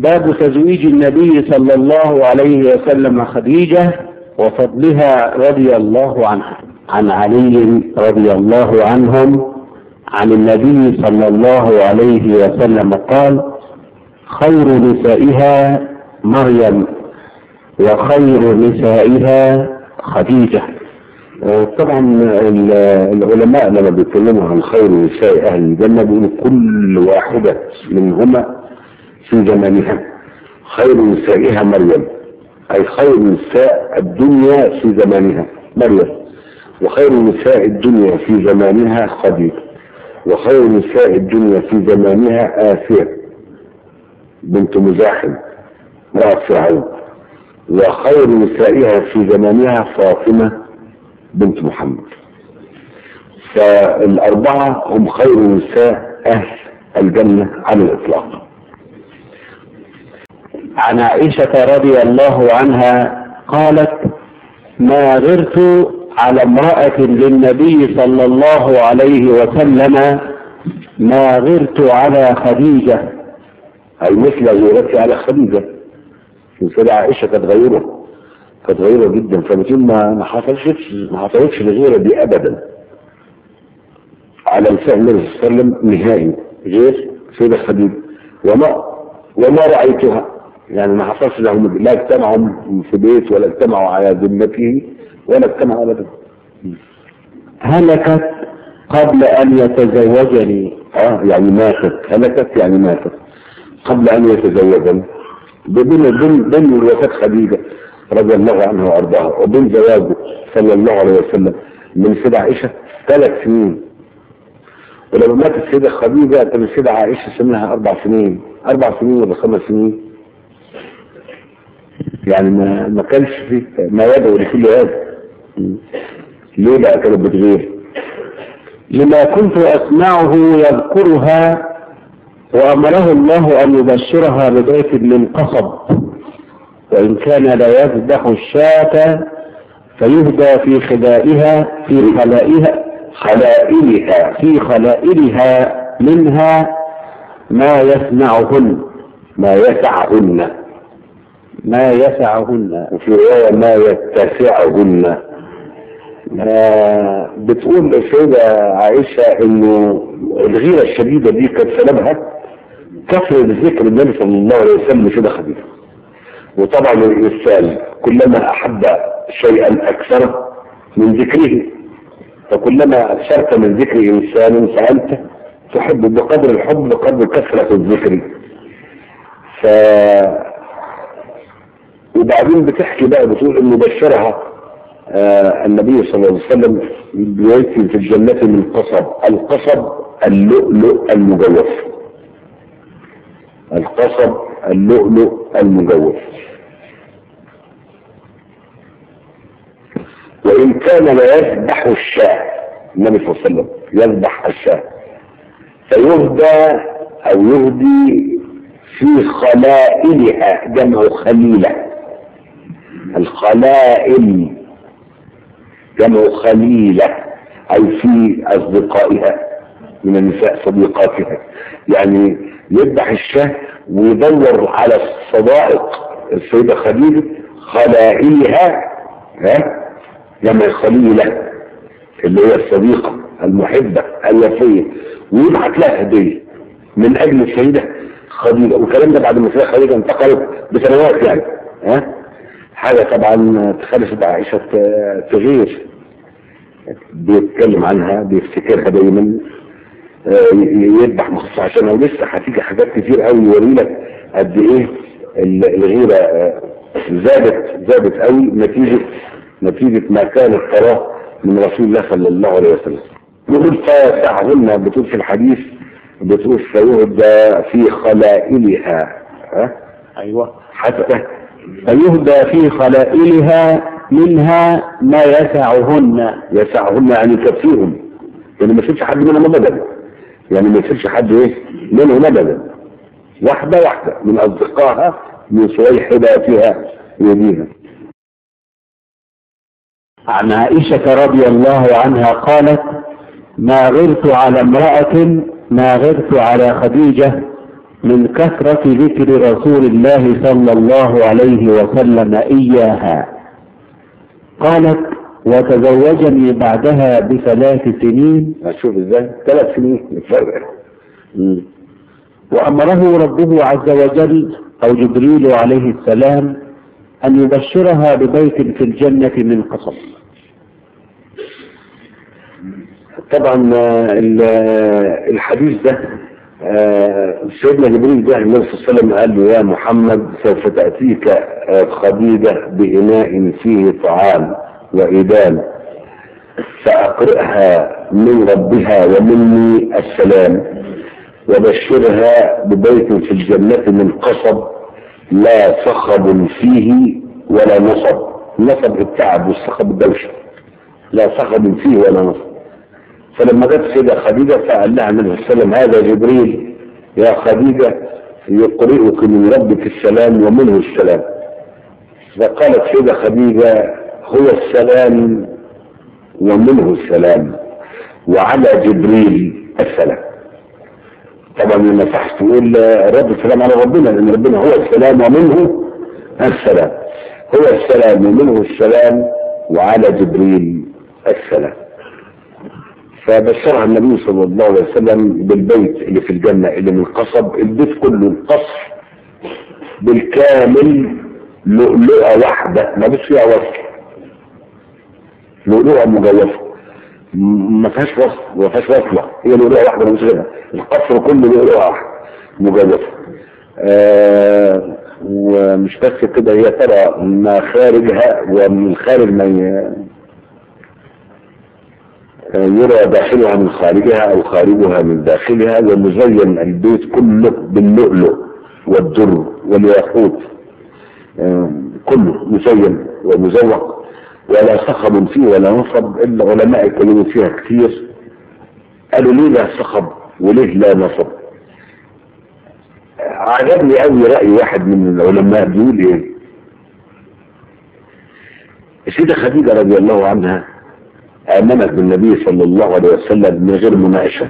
باب تزويج النبي صلى الله عليه وسلم خديجة وفضلها رضي الله عنها عن علي رضي الله عنهم عن النبي صلى الله عليه وسلم قال خير نسائها مريم وخير نسائها خديجة طبعا ال- العلماء لما بيتكلموا عن خير نساء اهل الجنه بيقولوا كل واحده منهما في زمانها خير نسائها مريم اي خير نساء الدنيا في زمانها مريم وخير نساء الدنيا في زمانها خديجه وخير نساء الدنيا في زمانها آسيا بنت مزاحم امرأة فرعون وخير نسائها في زمانها فاطمة بنت محمد فالأربعة هم خير نساء أهل الجنة على الإطلاق عن عائشة رضي الله عنها قالت ما غرت على امرأة للنبي صلى الله عليه وسلم ما غرت على خديجة أي مثل غيرتي على خديجة سيدة عائشة كانت غيرة كانت غيرة جدا فبتقول ما ما حصلتش ما حصلتش الغيرة دي أبدا على لسان النبي صلى الله عليه وسلم نهائي غير سيدة خديجة وما وما رأيتها يعني ما حصلش لهم لا اجتمعوا في بيت ولا اجتمعوا على ذمته ولا اجتمعوا ابدا هلكت قبل أن يتزوجني اه يعني ماتت هلكت يعني ماتت قبل ان يتزوجا بين بين بين وفاة خديجة رضي الله عنها وارضاها وبين زواجه صلى الله عليه وسلم من سيدة عائشة ثلاث سنين ولما ماتت السيدة خديجة كان السيدة عائشة سنها أربع سنين أربع سنين ولا خمس سنين يعني ما ما كانش في ما يدعو لكل هذا ليه بقى كانت بتغير لما كنت أسمعه يذكرها وأمره الله أن يبشرها ببيت من قصب وإن كان لا يذبح الشاة فيهدى في خلائها في خلائها خلائلها في خلائلها منها ما يسمعهن ما يسعهن ما يسعهن وفي رواية ما يتسعهن آه، بتقول السيدة عائشة انه الغيرة الشديدة دي كانت سببها كثرة ذكر النبي صلى الله عليه وسلم لسيدة خديجة وطبعا الإنسان كلما أحب شيئا أكثر من ذكره فكلما أكثرت من ذكر إنسان فأنت تحب بقدر الحب بقدر كثرة الذكر ف وبعدين بتحكي بقى بتقول انه بشرها آه النبي صلى الله عليه وسلم بيأتي في الجنة من قصب القصب اللؤلؤ المجوف القصب اللؤلؤ المجوف وإن كان لا يذبح الشاة النبي صلى الله عليه وسلم يذبح الشاة فيهدى أو يهدي في خلائلها جمع خليلة الخلائل جمع خليلة أي في أصدقائها من النساء صديقاتها يعني يذبح الشاه ويدور على الصدائق السيدة خديجة خلائلها ها جمع خليلة اللي هي الصديقة المحبة الوفية ويبعت لها هدية من أجل السيدة خديجة والكلام ده بعد ما السيدة خديجة انتقلت بسنوات يعني ها حاجة طبعا تخلص عائشة تغير بيتكلم عنها بيفتكرها دايما آه، يذبح مخصوص عشانها ولسه هتيجي حاجات كتير قوي يوري لك قد ايه ال- الغيرة آه، زادت زادت قوي نتيجة نتيجة ما كانت تراه من رسول الله صلى الله عليه وسلم يقول فسعهن بتقول في الحديث بتقول سيهدى في خلائلها ها أيوة حتى فيهدى في خلائلها منها ما يسعهن يسعهن يعني يكفيهم يعني ما يصيرش حد منهم ابدا يعني ما يصيرش حد ايه منهم ابدا واحده واحده من اصدقائها من صويحباتها يديها عن عائشة رضي الله عنها قالت ما غرت على امرأة ما غرت على خديجة من كثرة ذكر رسول الله صلى الله عليه وسلم إياها قالت وتزوجني بعدها بثلاث سنين اشوف ازاي ثلاث سنين الفرق مم. وأمره ربه عز وجل أو جبريل عليه السلام أن يبشرها ببيت في الجنة من قصب طبعا آه، ال- آه، الحديث ده آه، سيدنا جبريل جاء النبي صلى الله عليه وسلم قال له يا محمد سوف تأتيك آه، خديجة بإناء فيه طعام وإدام فأقرئها من ربها ومني السلام وبشرها ببيت في الجنة من قصب لا صخب فيه ولا نصب نصب التعب والصخب الدوشة لا صخب فيه ولا نصب فلما جت سيدة خديجة فقال لها النبي صلى الله عليه وسلم هذا جبريل يا خديجة يقرئك من ربك السلام ومنه السلام فقالت سيدة خديجة هو السلام ومنه السلام وعلى جبريل السلام طبعا ما ينفعش تقول رب السلام على ربنا لان ربنا هو السلام ومنه السلام هو السلام ومنه السلام وعلى جبريل السلام فبشرها النبي صلى الله عليه وسلم بالبيت اللي في الجنة اللي من قصب البيت كله القصر بالكامل لؤلؤة واحدة ما فيش فيها وصل لؤلؤة مجوفة م- ما فيهاش وصل ما فيهاش وصلة هي لؤلؤة واحدة ما فيش غيرها القصر كله لؤلؤة واحدة مجوفة آه ومش بس كده هي ترى ما خارجها ومن الخارج ما ي- يرى داخلها من خارجها او خارجها من داخلها ومزين البيت كله باللؤلؤ والدر والياقوت آه، كله مزين ومزوق ولا صخب فيه ولا نصب العلماء اتكلموا فيها كتير قالوا ليه لا صخب وليه لا نصب عجبني قوي رأي واحد من العلماء بيقول ايه السيدة خديجة رضي الله عنها آمنت بالنبي صلى الله عليه وسلم من غير مناقشة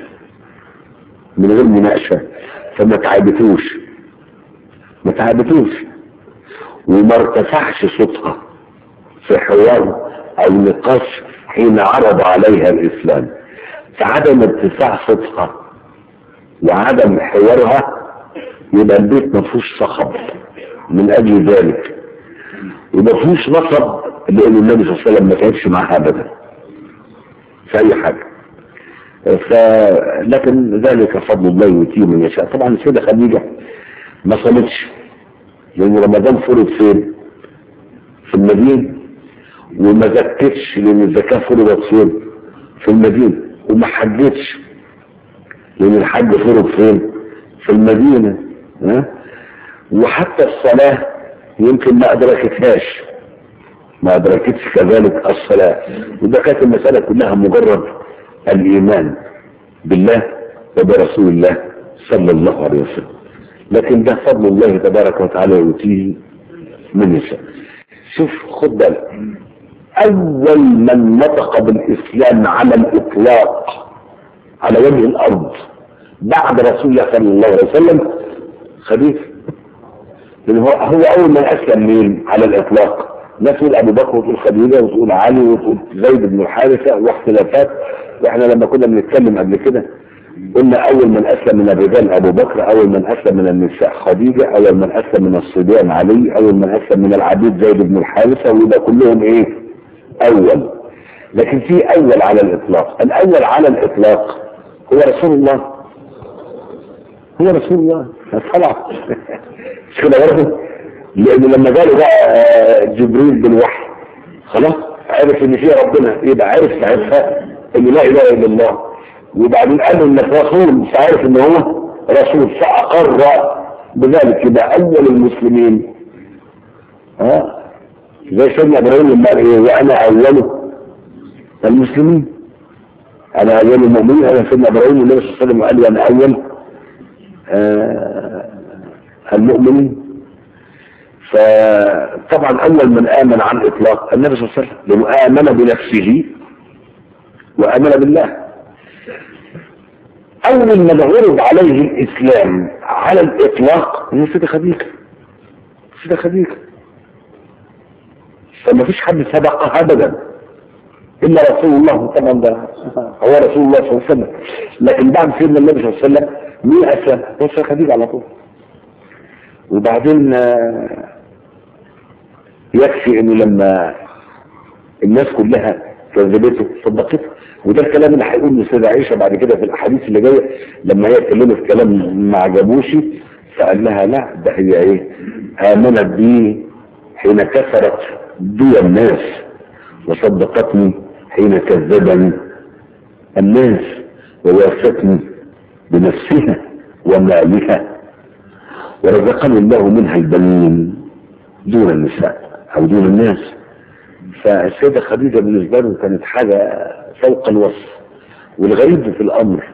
من غير مناقشة فما تعبتوش ما تعبتوش وما ارتفعش صوتها في حوار او نقاش حين عرض عليها الاسلام فعدم ارتفاع صوتها وعدم حوارها يبقى البيت ما فيهوش صخب من اجل ذلك وما فيهوش نصب لان النبي صلى الله عليه وسلم ما تعبش معاها ابدا في اي حاجه ف... لكن ذلك فضل الله يؤتيه من يشاء طبعا السيده خديجه ما صلتش لان رمضان فرض فين في المدينه وما زكتش لان الزكاه فرضت فين في المدينه وما حجتش لان الحج فرض فين في المدينه ها وحتى الصلاه يمكن ما ادركتهاش ما أدركتش كذلك الصلاة وده كانت المسألة كلها مجرد الإيمان بالله وبرسول الله صلى الله عليه وسلم لكن ده فضل الله تبارك وتعالى يؤتيه من يشاء شوف خد بالك أول من نطق بالإسلام على الإطلاق على وجه الأرض بعد رسول الله صلى الله عليه وسلم خديجة لأن هو هو أول من أسلم مين على الإطلاق ناس تقول ابو بكر وتقول خديجه وتقول علي وتقول زيد بن الحارثه واختلافات واحنا لما كنا بنتكلم قبل كده قلنا اول من اسلم من الرجال ابو بكر اول من اسلم من النساء خديجه اول من اسلم من الصبيان علي اول من اسلم من العبيد زيد بن الحارثه ويبقى كلهم ايه اول لكن في اول على الاطلاق الاول على الاطلاق هو رسول الله هو رسول الله طلع مش كده برضه لان لما جاله بقى جبريل بالوحي خلاص عرف ان فيه ربنا يبقى عرف ساعتها ان لا اله الا الله وبعدين قال له انك رسول فعرف ان هو رسول فاقر بذلك يبقى اول المسلمين ها زي سيدنا ابراهيم لما قال ايه وانا اول المسلمين انا اول المؤمنين انا سيدنا ابراهيم والنبي صلى الله عليه وسلم قال لي انا اول آه المؤمنين فطبعا اول من امن على الاطلاق النبي صلى الله عليه وسلم لانه امن بنفسه وامن بالله اول ما عرض عليه الاسلام على الاطلاق هي سيدة خديجة سيدة خديجة فما فيش حد سبقها ابدا الا رسول الله طبعا ده هو رسول الله صلى الله عليه وسلم لكن بعد سيدنا النبي صلى الله عليه وسلم مين اسلم هو سيدة خديجة على طول وبعدين آه، يكفي انه لما الناس كلها كذبته صدقته وده الكلام اللي هيقوله السيدة عائشة بعد كده في الأحاديث اللي جاية لما هي اتكلمت كلام ما عجبوش فقال لها لا ده هي ايه آمنت بي حين كفرت بي الناس وصدقتني حين كذبني الناس وواستني بنفسها ومالها ورزقني الله منها البنين دون النساء او دون الناس فالسيدة خديجة بالنسبة له كانت حاجة فوق الوصف والغريب في الأمر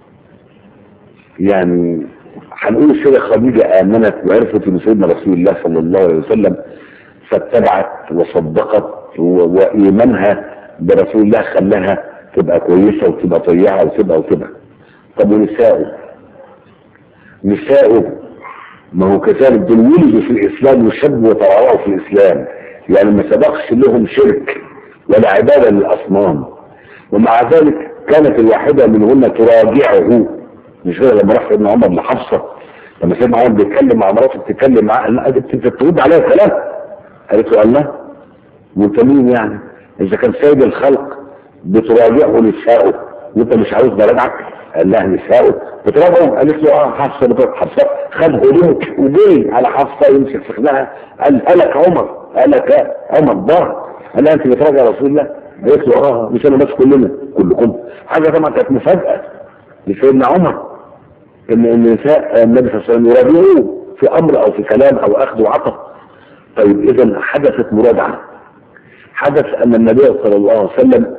يعني هنقول السيدة خديجة آمنت وعرفت ان سيدنا رسول الله صلى الله عليه وسلم فاتبعت وصدقت و- وإيمانها برسول الله خلاها تبقى كويسة وتبقى طيعة وتبقى وتبقى طب ونساؤه نساؤه ما هو كذلك دول ولدوا في الإسلام وشبوا وترعوا في الإسلام يعني ما سبقش لهم شرك ولا عبادة للأصنام ومع ذلك كانت الواحدة منهن تراجعه مش غير لما راح ابن عمر لحفصة لما سيدنا عمر بيتكلم مع مراته بتتكلم معاه قال لها انت بترد عليها كلام قالت له الله وانت مين يعني اذا كان سيد الخلق بتراجعه نساؤه وانت مش عاوز براجعك قال لها نساؤه بتراجعه قالت له اه حفصه بتراجع حفصه خد هدومه وجري على حفصه يمسك في خدها قال قالك عمر قالك عمر ضاع قال لها انت بتراجع رسول الله قالت له اه مش انا بس كلنا كلكم حاجه طبعا كانت مفاجاه لسيدنا عمر ان ان نساء النبي صلى الله عليه وسلم يراجعوه في امر او في كلام او اخذ وعطاء طيب اذا حدثت مراجعه حدث ان النبي صلى الله عليه وسلم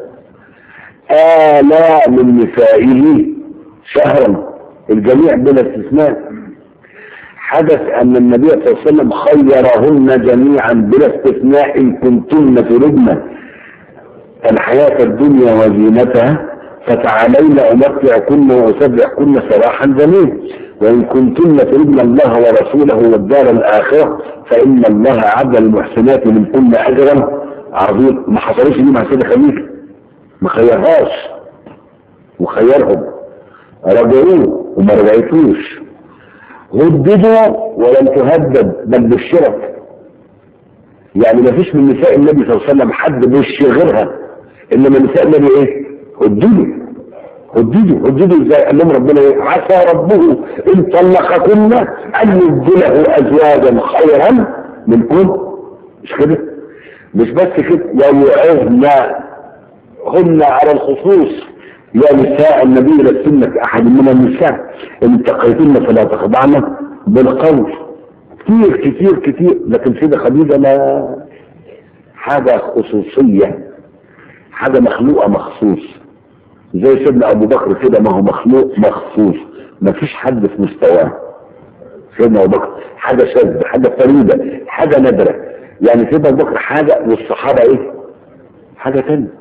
آلى من نسائه شهرا الجميع بلا استثناء حدث ان النبي صلى الله عليه وسلم خيرهن جميعا بلا استثناء ان كنتن تردن الحياة الدنيا وزينتها فتعالين امتعكن واسرحكن سراحا جميلا وان كنتن تردن الله ورسوله والدار الاخره فان الله عد المحسنات منكن اجرا عظيم ما حصلش دي مع سيدة خليفه ما خيرهاش وخيرهم رجعوه وما رجعتوش هددوا ولم تهدد بل بشرت يعني ما فيش من نساء النبي صلى الله عليه وسلم حد بوش غيرها انما نساء النبي ايه هددوا هددوا هددوا ازاي قال لهم ربنا ايه عسى ربه ان طلقكن ان يبدله ازواجا خيرا منكم مش كده مش بس كده ويعظن هن على الخصوص يا نساء النبي لستن كأحد من النساء إن اتقيتن فلا تخضعن بالقول كتير كتير كتير لكن سيدة خديجة ما حاجة خصوصية حاجة مخلوقة مخصوص زي سيدنا أبو بكر كده ما هو مخلوق مخصوص ما فيش حد في مستواه سيدنا أبو بكر حاجة شاذة حاجة فريدة حاجة نادرة يعني سيدنا أبو بكر حاجة والصحابة إيه حاجة تانية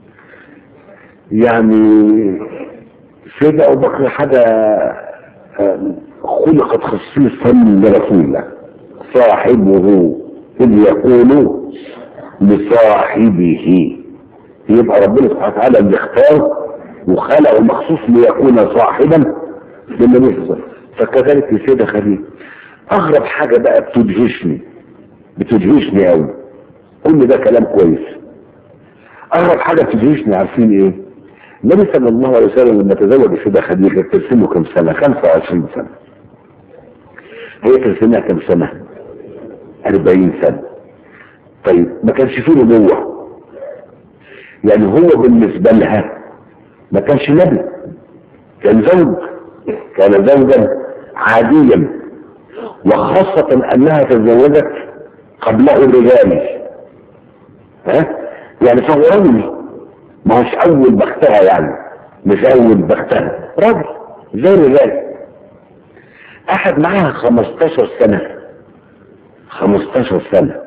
يعني سيدنا أبو بكر حاجة آه، خلقت خصيصا لرسول الله صاحبه إذ يقول لصاحبه يبقى ربنا سبحانه وتعالى اللي اختار وخلقه مخصوص ليكون صاحبا للنبي صلى الله عليه وسلم فكذلك السيدة خديجة أغرب حاجة بقى بتدهشني بتدهشني قوي كل ده كلام كويس أغرب حاجة بتدهشني عارفين إيه؟ النبي صلى الله عليه وسلم لما تزوج السيدة خديجة كان سنه كم سنة؟ 25 سنة. هي كان سنها كم سنة؟ 40 سنة. طيب ما كانش فيه نبوة. يعني هو بالنسبة لها ما كانش نبي. كان زوج. كان زوجا عاديا. وخاصة أنها تزوجت قبله الرجال. ها؟ يعني فهو رجل ما هوش اول بختها يعني مش اول بختها راجل زي الرجال احد معاها 15 سنة 15 سنة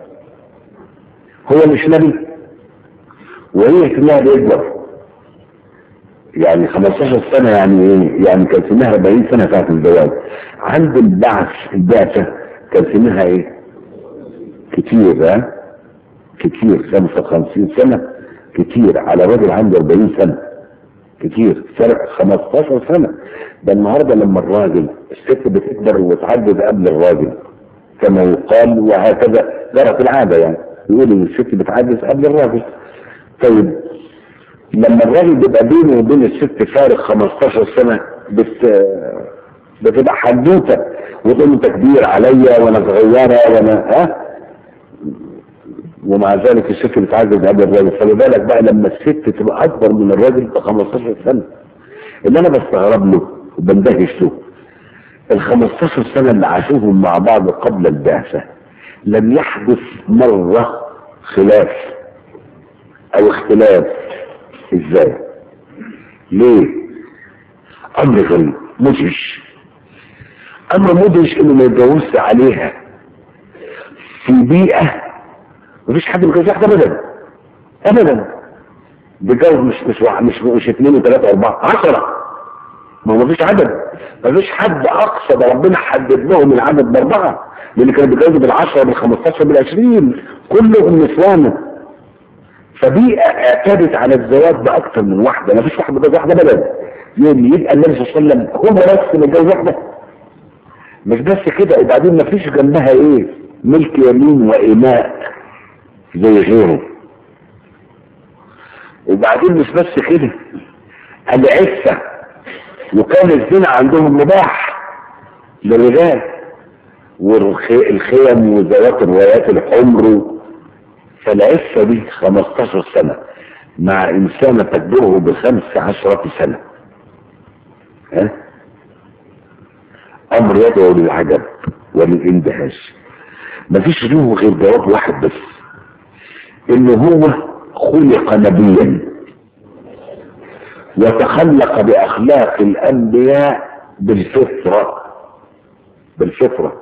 هو مش نبي وهي سنها بيكبر يعني 15 سنة يعني ايه يعني كان سنها 40 سنة ساعة الزواج عند البعث البعثة كان سنها ايه كتير ها كتير 55 سنة كتير على راجل عنده 40 سنة كتير فرق 15 سنة ده النهارده لما الراجل الست بتكبر وتعدد قبل الراجل كما يقال وهكذا جرت العادة يعني يقول ان الست بتعدد قبل الراجل طيب لما الراجل بيبقى بينه وبين الست فارق 15 سنة بت بتبقى حدوته وتقول له تكبير عليا وانا صغيره وانا ها ومع ذلك الست بتعدد قبل الراجل فما بالك بقى لما الست تبقى اكبر من الراجل ب 15 سنه اللي انا بستغرب له وبندهش له ال 15 سنه اللي عاشوهم مع بعض قبل البعثه لم يحدث مره خلاف او اختلاف ازاي ليه امر غريب مدهش امر مدهش انه ما يتجوزش عليها في بيئه مفيش حد بيتجوز واحده ابدا ابدا بيتجوز مش مش واحد مش مش اثنين وثلاثه واربعه عشره ما هو مفيش عدد مفيش حد اقصى ده ربنا حدد لهم العدد باربعه لان كانوا بيتجوزوا بالعشره بالخمستاشر بالعشرين كلهم نسوان فبيئه اعتادت على الزواج باكثر من واحده مفيش واحد بيتجوز واحده ابدا يوم يبقى النبي صلى الله عليه وسلم هو بس متجوز واحده مش بس كده وبعدين مفيش جنبها ايه ملك يمين وإماء زي غيره وبعدين مش بس كده العفة وكان الزنا عندهم مباح للرجال والخيم وذوات الرايات الحمر فالعفة دي 15 سنة مع إنسانة تكبره بخمس عشرة سنة ها؟ أمر يدعو للعجب وللاندهاش مفيش له غير جواب واحد بس انه هو خلق نبيا وتخلق باخلاق الانبياء بالفطرة بالفطرة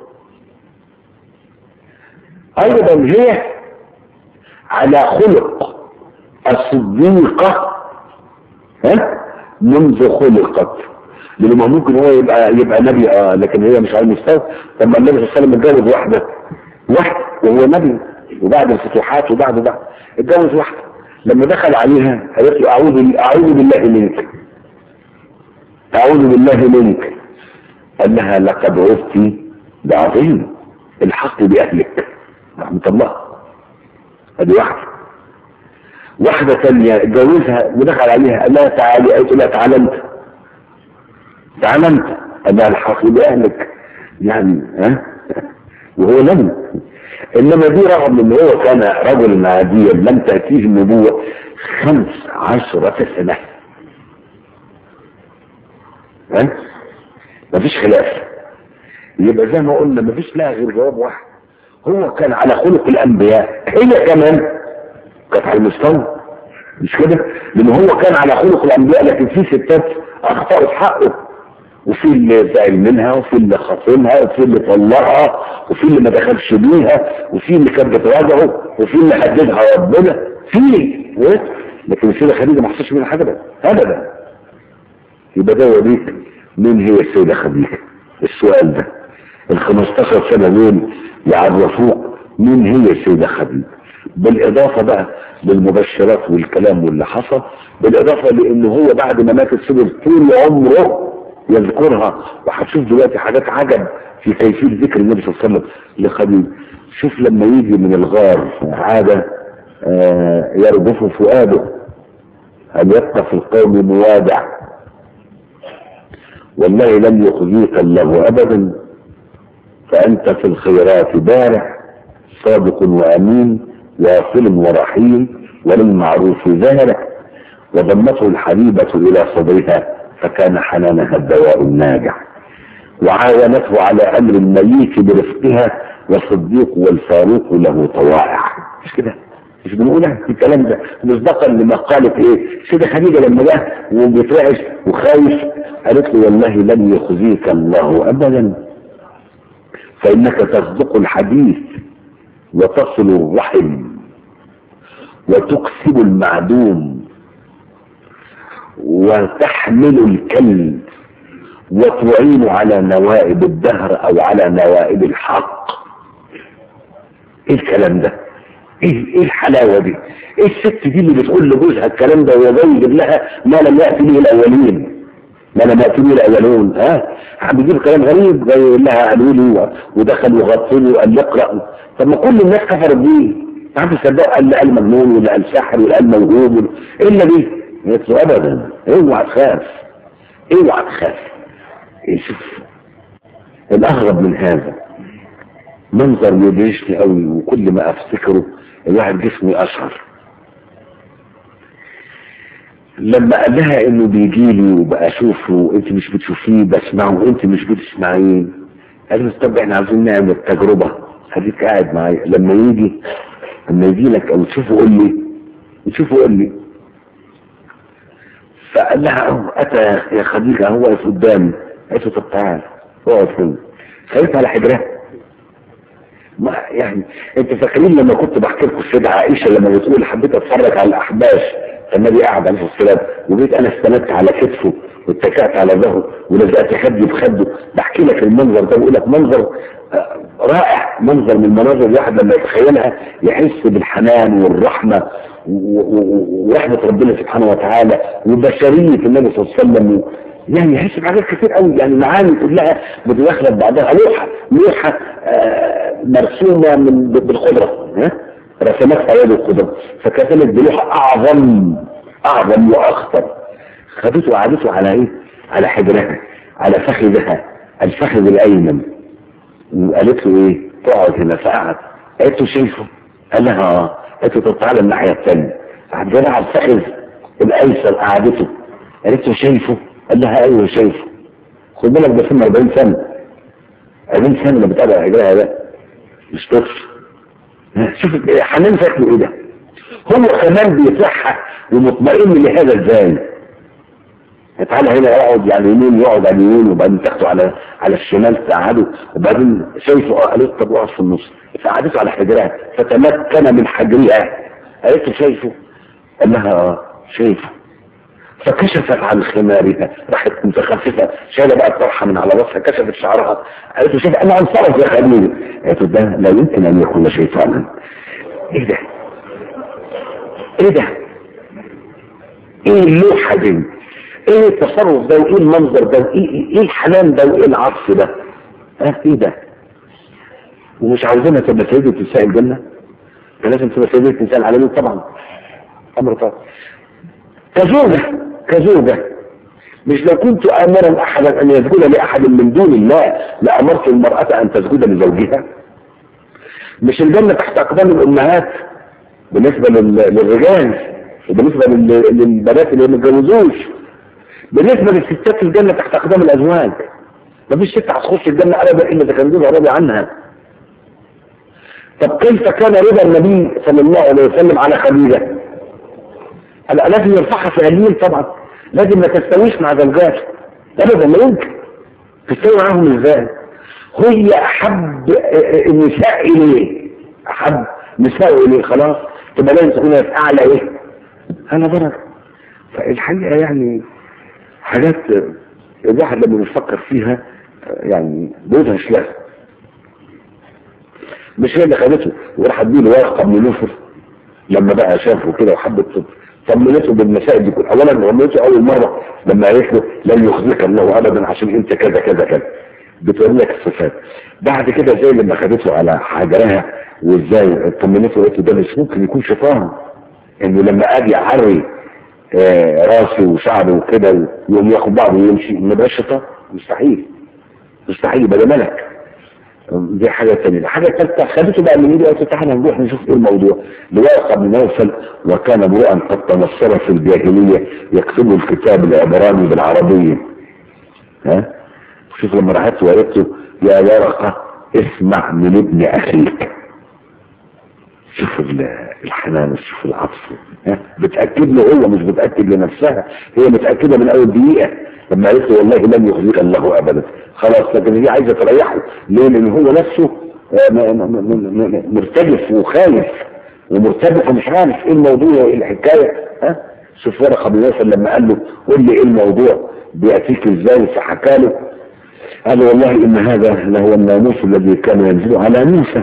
ايضا هي على خلق الصديقة ها منذ خلقت لانه ما ممكن هو يبقى يبقى نبي اه لكن هي مش على المستوى طب ما النبي صلى الله عليه وسلم اتجوز واحده واحد وهو نبي وبعد الفتوحات وبعد ده اتجوز واحده لما دخل عليها قالت له اعوذ اعوذ بالله منك اعوذ بالله منك قال لها لقد عزت بعظيم الحق باهلك رحمه الله ادي واحده واحده ثانيه اتجوزها ودخل عليها قال لها تعالي قالت له لا تعالى انت تعالى انت قال لها الحق باهلك يعني ها وهو نبي انما دي رغم ان هو كان رجل عاديا لم تأتيه النبوة خمس عشرة سنة ها مفيش خلاف يبقى زي ما قلنا مفيش لها غير جواب واحد هو كان على خلق الانبياء هي كمان كانت على المستوى مش كده لان هو كان على خلق الانبياء لكن في ستات اخطأوا في حقه وفي اللي زعل منها وفي اللي خاصمها وفي اللي طلقها وفي اللي ما دخلش بيها وفي اللي كانت بتراجعه وفي اللي حددها ربنا في لكن السيدة خديجة ما حصلش منها حاجة ابدا ابدا يبقى ده يوريك مين هي السيدة خديجة السؤال ده ال 15 سنة دول يعرفوك مين هي السيدة خديجة بالاضافة بقى للمبشرات والكلام واللي حصل بالاضافة لان هو بعد ما مات السيدة طول عمره يذكرها وهتشوف دلوقتي حاجات عجب في كيفية ذكر النبي صلى الله عليه وسلم لخديجة شوف لما يجي من الغار عادة آه يرجف فؤاده هل يبقى في القوم موادع والله لن يخزيك الله ابدا فانت في الخيرات بارع صادق وامين واصل ورحيم وللمعروف ذارع وضمته الحبيبة الى صدرها فكان حنانها الدواء الناجع وعاونته على امر الميت برفقها والصديق والفاروق له طوائع مش كده مش بنقولها الكلام ده مصداقا لما قالت ايه سيدة خديجة لما جه وبيترعش وخايف قالت له والله لن يخزيك الله ابدا فانك تصدق الحديث وتصل الرحم وتكسب المعدوم وتحمل الكلب وتعين على نوائب الدهر او على نوائب الحق ايه الكلام ده ايه ايه الحلاوه دي ايه الست دي اللي بتقول لجوزها الكلام ده وهو جاي يجيب لها ما لم ياتي به الاولين ما لم ياتي به الاولون ها بيجيب كلام غريب جاي يقول لها قالوا لي ودخل وغطوا لي وقال لي اقرا طب ما كل الناس كفرت بيه تعرف تصدقوا قال قال مجنون ولا قال ساحر ولا قال موهوب الا دي قالت له ابدا اوعى تخاف اوعى تخاف إيه شوف الاغرب من هذا منظر يدهشني قوي وكل ما افتكره الواحد جسمي اشعر لما قال لها انه بيجي لي وبقى اشوفه انت مش بتشوفيه بسمعه انت مش بتسمعيه قالت طب احنا عايزين نعمل تجربه خليك قاعد معايا لما يجي لما يجي لك او تشوفه قول لي تشوفه قول لي فقال لها اهو اتى يا خديجه هو واقف قدامي قالت له طب تعال اقعد هنا خليت على حجرها ما يعني انت فاكرين لما كنت بحكي لكم السيدة عائشة لما بتقول حبيت اتفرج على الاحباش النبي قاعد عليه السلام وجيت انا استندت على كتفه واتكأت على ظهره ولزقت خدي بخده بحكي لك المنظر ده بقول لك منظر رائع منظر من المناظر الواحد لما يتخيلها يحس بالحنان والرحمة ورحمة ربنا سبحانه وتعالى وبشرية النبي صلى الله عليه وسلم يعني يحس بحاجات كتير قوي يعني معاني كلها بتدخل بعضها لوحة لوحة مرسومة من بالخضرة ها رسمات اياد الخضرة فكتبت بلوحة اعظم اعظم واخطر خدته وقعدته على ايه على حجرها على فخذها الفخذ الايمن وقالت له ايه تقعد هنا فقعد قالت له شايفه قال لها اه قالت له طب تعالى الناحيه الثانيه قعد جنى على الفخذ الايسر قعدته قالت له شايفه قال لها ايوه شايفه خد بالك ده سن 40 سنه 40 سنه اللي بتابع حجرها ده مش طفل شوف حنان شكله ايه ده هو كمان بيصحى ومطمئن لهذا ازاي تعالى هنا يقعد على اليمين يقعد على اليمين وبعدين تاخده على على الشمال تقعده وبعدين شايفه قالت طب اقعد في النص فقعدته على حجرها فتمكن من حجرها قالت له شايفه قال لها اه شايفه فكشفت عن خمارها راحت متخففه شايله بقى الطرحه من على راسها كشفت شعرها قالت له شوف انا انصرف يا خليل قالت له ده لا يمكن ان يكون شيطانا ايه ده ايه ده ايه اللوحه دي ايه التصرف ده وايه المنظر ده وايه ايه الحنان ده وايه العطف ده اه ايه ده ومش عاوزينها تبقى سيدة نساء الجنة لازم تبقى سيدة نساء العالمين طبعا امر طبعا كزوجة كزوجة مش لو كنت امرا احدا ان يسجد لاحد من دون الله لامرت المرأة ان تسجد لزوجها مش الجنة تحت اقدام الامهات بالنسبة للرجال وبالنسبة للبنات اللي ما اتجوزوش بالنسبة للستات الجنة تحت اقدام الازواج مفيش ست هتخش الجنة ابدا الا اذا كان زوجها راضي عنها طب كيف كان رضا النبي صلى الله عليه وسلم على خديجة لازم يرفعها في عليين طبعا لازم ما تستويش مع زوجاته ابدا ما يمكن تستوي معاهم ازاي هي احب النساء اليه احب نساء اليه خلاص تبقى لازم تكون في اعلى ايه انا درجه فالحقيقه يعني حاجات الواحد لما بيفكر فيها يعني بيدهش لها مش هي اللي خدته وراح اديله ورقه من نفر لما بقى شافه كده وحبت طمنته بالمسائل دي كلها اولا طمنته اول مره لما قالت له لن يخزيك الله ابدا عشان انت كذا كذا كذا بتقول لك الصفات بعد كده زي لما خدته على حجرها وازاي طمنته قالت له ده مش ممكن يكون شيطان انه لما اجي اعري آه راسي وشعري وكده يقوم ياخد بعضه ويمشي ما بقاش شيطان مستحيل مستحيل يبقى ده ملك دي حاجة تانية الحاجة الثالثة خدته بقى من ايدي قلت تعالى نروح نشوف ايه الموضوع لواقع بن نوفل وكان امرؤا قد تنصر في الجاهلية يكتب الكتاب العبراني بالعربية ها شوف لما راحت وقالت له يا ورقة اسمع من ابن اخيك شوف الحنان شوف العطف ها بتأكد له هو مش بتأكد لنفسها هي متأكدة من اول دقيقة لما قالت له والله لن يخزيك الله ابدا خلاص لكن هي عايزه تريحه ليه لان هو نفسه مرتجف وخايف ومرتبك ومش عارف ايه الموضوع وايه الحكايه ها شوف ورقة بن نوفل لما قال له قول لي ايه الموضوع بيأتيك ازاي فحكى له قال له والله ان هذا لهو الناموس الذي كان ينزل على موسى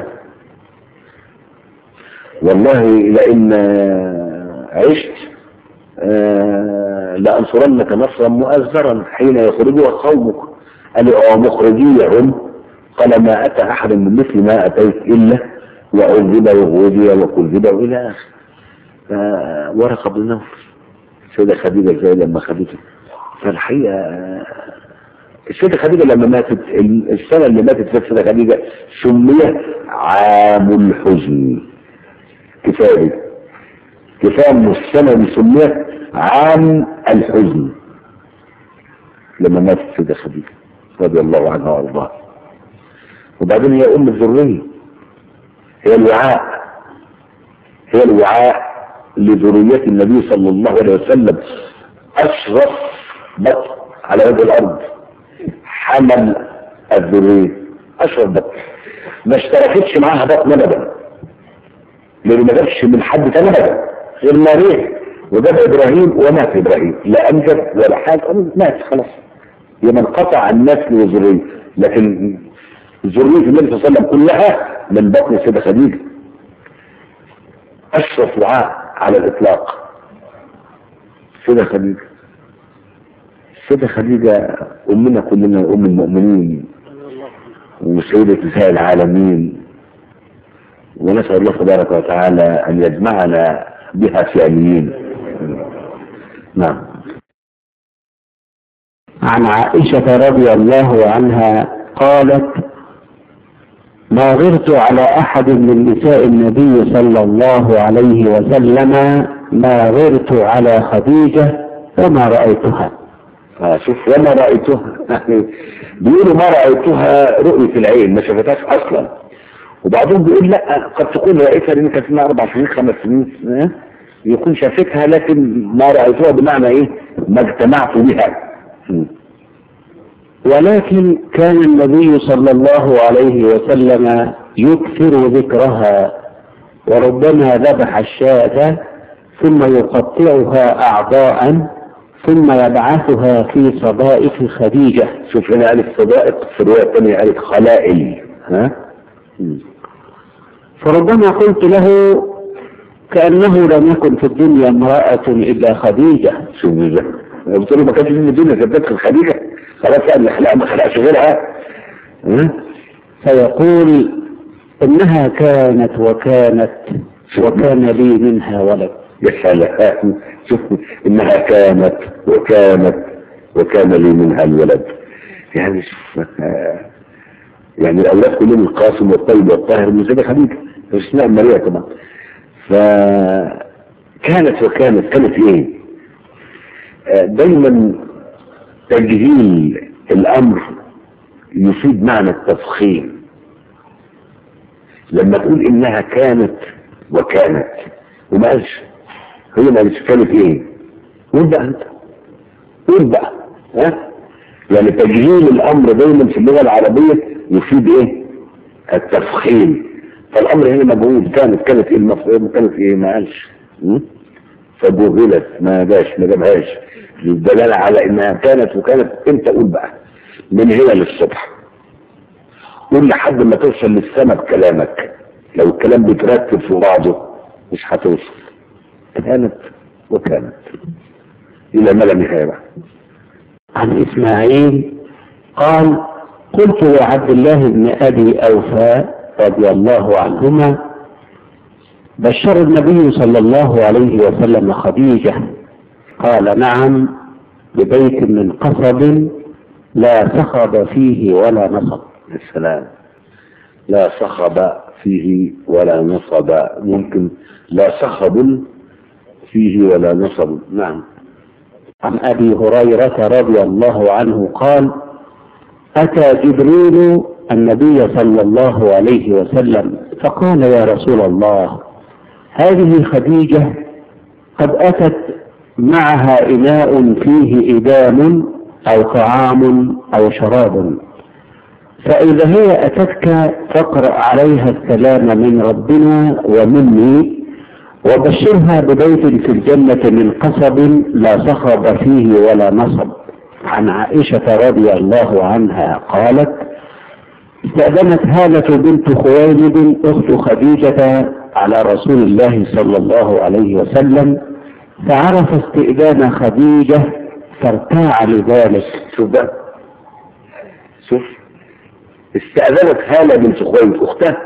والله لئن عشت آه، لأنصرنك نصرا مؤزرا حين يخرجها قومك قال له اه مخرجيهم قال ما أتى أحد من مثل ما أتيت إلا وعذب وغوذي وكذب إلى آخر ورقة بن نوفل السيدة خديجة زي لما خديجة فالحقيقة آه، السيدة خديجة لما ماتت السنة اللي ماتت فيها السيدة خديجة سمي عام الحزن كفاية كفاية من السنة اللي سميت عام الحزن لما ماتت السيدة خديجة رضي الله عنها وارضاها وبعدين هي ام الذرية هي الوعاء هي الوعاء لذرية النبي صلى الله عليه وسلم اشرف بطن على وجه الارض حمل الذرية اشرف بطن ما اشتركتش معاها بطن ابدا لان ما جابش من حد تاني ابدا غير ماريا وجاب ابراهيم ومات ابراهيم لا انجب ولا حاجه مات خلاص هي من قطع النسل وذريه لكن ذريه النبي صلى الله عليه وسلم كلها من بطن السيده خديجه اشرف وعاء على الاطلاق السيده خديجه السيده خديجه امنا كلنا ام المؤمنين وسيده نساء العالمين ونسأل الله تبارك وتعالى أن يجمعنا بها في أمين نعم عن عائشة رضي الله عنها قالت ما غرت على أحد من نساء النبي صلى الله عليه وسلم ما غرت على خديجة وما رأيتها آه شوف وما رأيتها بيقولوا ما رأيتها رؤية العين ما شفتهاش أصلا وبعضهم بيقول لا قد تكون رأيتها لأن كانت لها أربع سنين خمس سنين آه؟ يكون شافتها لكن ما رأيتها بمعنى إيه ما اجتمعت بها م. ولكن كان النبي صلى الله عليه وسلم يكثر ذكرها وربما ذبح الشاة ثم يقطعها أعضاء ثم يبعثها في صدائق خديجة شوف هنا قالت صدائق في الرواية الثانية قالت خلائل ها م. فربما قلت له كأنه لم يكن في الدنيا امرأة إلا خديجة شوف ده قلت له ما كانش في الدنيا كانت تدخل خديجة خلاص يعني خلق ما خلقش غيرها ها؟ فيقول إنها كانت وكانت وكان لي منها ولد يا سلام شوف انها كانت وكانت وكان لي منها الولد يعني شوف آه، يعني الاولاد كلهم القاسم والطيب والطاهر من سيدة خديجة باستثناء ماريا طبعا فكانت وكانت كانت ايه آه، دايما تجهيل الامر يفيد معنى التفخيم لما تقول انها كانت وكانت وما قالش هي ما قالش كانت ايه قول بقى انت قول بقى ها يعني تجهيل الامر دايما في اللغه العربيه يفيد ايه التفخيم فالامر هنا مجهول كانت كانت ايه المفروض كانت ايه ما قالش م? فجهلت ما جاش ما جابهاش للدلاله على انها كانت وكانت انت قول بقى من هنا للصبح قول لحد ما توصل للسما بكلامك لو الكلام بيترتب في بعضه مش هتوصل كانت وكانت الى ما لا نهايه بقى عن إسماعيل قال قلت لعبد الله بن أبي أوفى رضي الله عنهما بشر النبي صلى الله عليه وسلم خديجة قال نعم ببيت من قصب لا صخب فيه ولا نصب السلام لا صخب فيه ولا نصب ممكن لا صخب فيه ولا نصب نعم عن أبي هريرة رضي الله عنه قال أتى جبريل النبي صلى الله عليه وسلم فقال يا رسول الله هذه خديجة قد أتت معها إناء فيه إدام أو طعام أو شراب فإذا هي أتتك فاقرأ عليها السلام من ربنا ومني وبشرها ببيت في الجنة من قصب لا صخب فيه ولا نصب عن عائشة رضي الله عنها قالت استأذنت هالة بنت خويلد أخت خديجة على رسول الله صلى الله عليه وسلم فعرف استئذان خديجة فارتاع لذلك شوف بقى شوف استأذنت هالة بنت خويلد أختها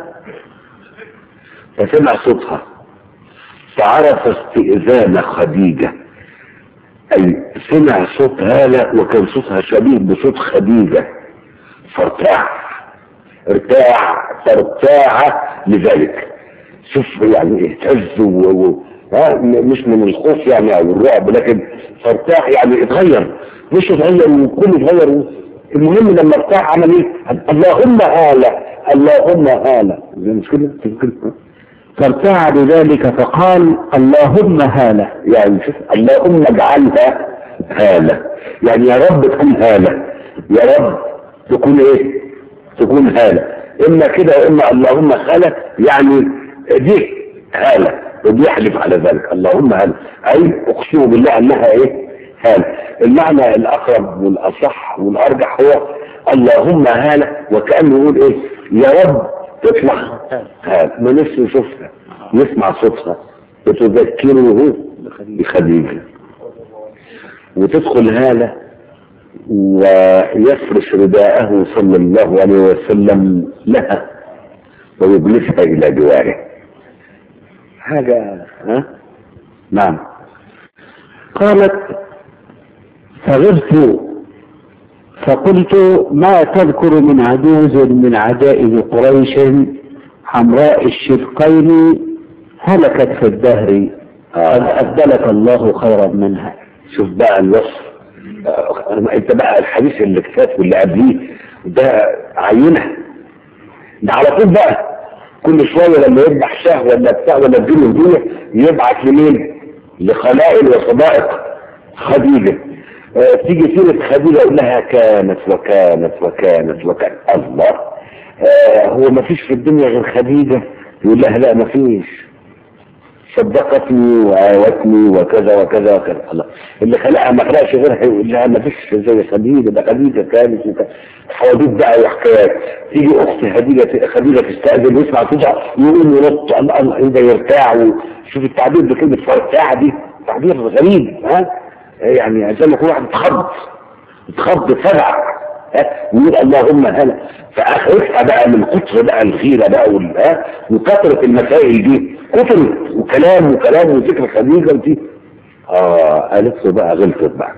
فسمع صوتها فعرف استئذان خديجة أي سمع صوت هالة وكان صوتها شبيه بصوت خديجة فارتاع ارتاع فارتاع لذلك شوف يعني اهتز و... و... ها م- مش من الخوف يعني او الرعب لكن فارتاح يعني اتغير مش اتغير وكله اتغير و... المهم لما ارتاح عمل ايه؟ اللهم هالة اللهم هالة زي مش كده؟ مش كده؟ فارتاع بذلك فقال اللهم هالة يعني شوف اللهم اجعلها هالة يعني يا رب تكون هالة يا رب تكون ايه تكون هالة اما كده واما اللهم هالة يعني دي هالة وبيحلف على ذلك اللهم هالة اي اقسم بالله انها ايه هالة المعنى الاقرب والاصح والارجح هو اللهم هالة وكأنه يقول ايه يا رب تطلع هالة ما نفسه يشوفها يسمع صوتها وتذكره بخديجة وتدخل هالة ويفرش رداءه صلى الله عليه وسلم لها ويجلسها إلى جواره حاجة ها نعم قالت فغرت فقلت ما تذكر من عجوز من عجائز قريش حمراء الشدقين هلكت في الدهر قد أبدلك الله خيرا منها شوف بقى الوصف آه، انت بقى الحديث اللي فات واللي قبليه ده عينها ده على طول بقى كل شوية لما يذبح شاه ولا بتاع ولا الدنيا الدنيا يبعت لمين؟ لخلائل وصدائق خديجة آه، تيجي سيرة خديجة يقول لها كانت وكانت وكانت وكانت الله آه، هو ما فيش في الدنيا غير خديجة يقول لها لا ما فيش صدقتني وعاوتني وكذا وكذا وكذا الله اللي خلقها ما خلقش غيرها يقول لها ما فيش زي خديجه ده خديجه كانت وكذا حواديت بقى وحكايات تيجي اخت خديجه خديجه تستاذن ويسمع تزعل يقوم ينط الله الله ايه ده يرتاع وشوف التعبير بكلمه فرتاع دي تعبير غريب ها يعني زي ما يكون واحد اتخض اتخض فزع ها؟ ويقول اللهم هلا فاخرتها بقى من كتر بقى الغيره بقى وال- ها؟ وكثره المسائل دي كترت وكلام وكلام وذكر خديجه ودي اه قالت له بقى غلطت بقى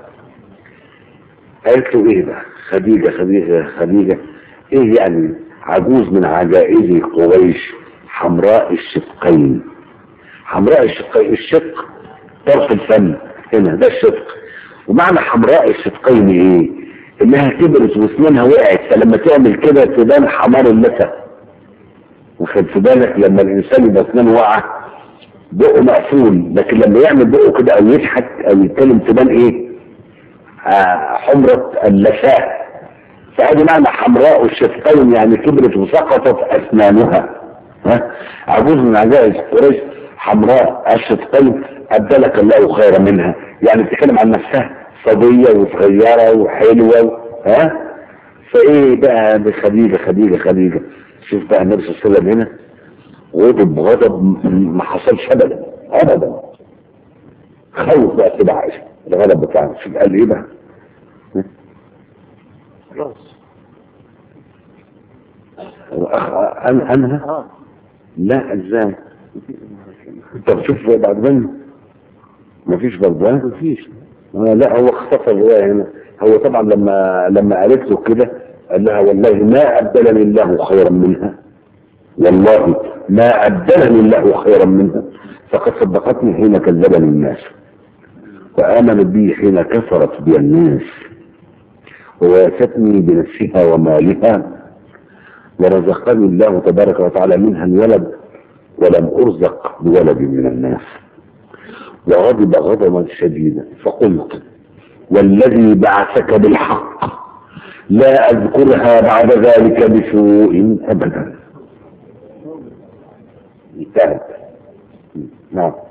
قالت له ايه بقى خديجه خديجه خديجه ايه يعني عجوز من عجائز قريش حمراء الشقين حمراء الشقين الشق طرف الفم هنا ده الشق ومعنى حمراء الشقين ايه انها كبرت واسنانها وقعت فلما تعمل كده تبان حمار اللثه وخد في بالك لما الانسان يبقى اسنانه واقعه بقه مقفول لكن لما يعمل بقه كده او يضحك او يتكلم تبان ايه آه حمرة اللثاء فهذه معنى حمراء الشفقين يعني كبرت وسقطت اسنانها ها عجوز من عجائز قريش حمراء الشفقين ابدلك الله خيرا منها يعني بتتكلم عن نفسها صبية وصغيرة وحلوة ها فايه بقى بخديجة خديجة خديجة شوف بقى النبي صلى الله عليه وسلم هنا غضب غضب م- ما حصلش ابدا ابدا خوف بقى كده عائشة الغضب بتاعه شوف قال ايه بقى خلاص أخ- أنا أنا لا ازاي طب شوف بعد منه مفيش برضه ها؟ مفيش آه لا هو اختصر الرواية هنا هو طبعا لما لما قالت له كده قال لها والله ما أبدلني الله خيرا منها والله ما أبدلني الله خيرا منها فقد صدقتني حين كذبني الناس وآمنت بي حين كفرت بي الناس وواتتني بنفسها ومالها ورزقني الله تبارك وتعالى منها الولد ولم أرزق بولد من الناس وغضب غضبا شديدا فقلت والذي بعثك بالحق لا أذكرها بعد ذلك بسوء أبدا انتهت نعم